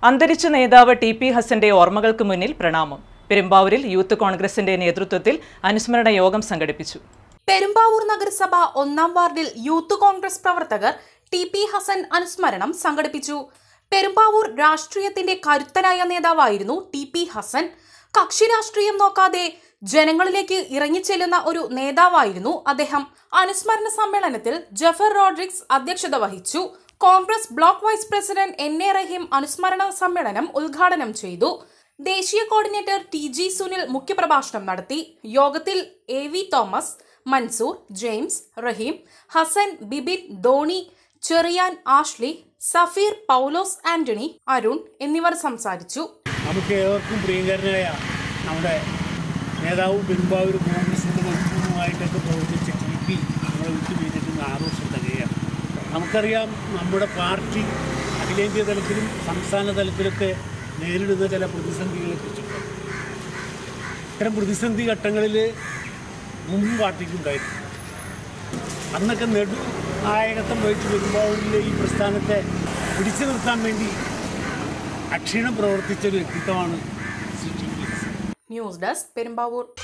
അന്തരിച്ച നേതാവ് T P ഹസന്റെ ഓർമ്മകൾക്ക് മുന്നിൽ പ്രണാമം പെരുമ്പാവൂരിൽ യൂത്ത് കോൺഗ്രസിന്റെ നേതൃത്വത്തിൽ അനുസ്മരണ യോഗം സംഘടിപ്പിച്ചു പെരുമ്പാവൂർ നഗരസഭ ഒന്നാം വാർഡിൽ യൂത്ത് കോൺഗ്രസ് പ്രവർത്തകർ ടി പി ഹസൻ അനുസ്മരണം സംഘടിപ്പിച്ചു പെരുമ്പാവൂർ രാഷ്ട്രീയത്തിന്റെ കരുത്തനായ നേതാവായിരുന്നു ടി പി ഹസൻ കക്ഷി രാഷ്ട്രീയം നോക്കാതെ ജനങ്ങളിലേക്ക് ഇറങ്ങിച്ചെല്ലുന്ന ഒരു നേതാവായിരുന്നു അദ്ദേഹം അനുസ്മരണ സമ്മേളനത്തിൽ ജഫർ റോഡ്രിക്സ് അധ്യക്ഷത വഹിച്ചു Congress block vice president N A Rahim അനുസ്മരണ സമ്മേളനം ഉദ്ഘാടനം ചെയ്തു ദേശീയ കോർഡിനേറ്റർ ടി ജി സുനിൽ മുഖ്യപ്രഭാഷണം നടത്തി യോഗത്തിൽ എ വി തോമസ് മൻസൂർ ജെയിംസ് റഹീം ഹസൻ ബിബിൻ ധോണി ചെറിയാൻ ആഷ്ലി സഫീർ പൗലോസ് ആന്റണി അരുൺ എന്നിവർ സംസാരിച്ചു നമുക്ക് ഏവർക്കും പ്രിയങ്കരനായ നമ്മുടെ നേതാവും പെരുമ്പാവൂർ കോൺഗ്രസിൻ്റെ മത്സരവുമായിട്ടൊക്കെ പ്രവർത്തിച്ച ടി പി നമ്മളെ വിട്ടുപിരിഞ്ഞിട്ട് ആറ് വർഷം തികയാണ് നമുക്കറിയാം നമ്മുടെ പാർട്ടി അഖിലേന്ത്യാ തലത്തിലും സംസ്ഥാന തലത്തിലൊക്കെ നേരിടുന്ന ചില പ്രതിസന്ധികളെ കുറിച്ചിട്ട് ഇത്തരം പ്രതിസന്ധി ഘട്ടങ്ങളിൽ മുമ്പ് പാർട്ടിക്കുണ്ടായിരുന്നു അന്നൊക്കെ നെടു നായകത്വം വഹിച്ച് പെരുമ്പാവൂരിലെ ഈ പ്രസ്ഥാനത്തെ പിടിച്ചു നിർത്താൻ വേണ്ടി അക്ഷീണം പ്രവർത്തിച്ച ഒരു വ്യക്തിത്വമാണ് C T P news desk Perumbavoor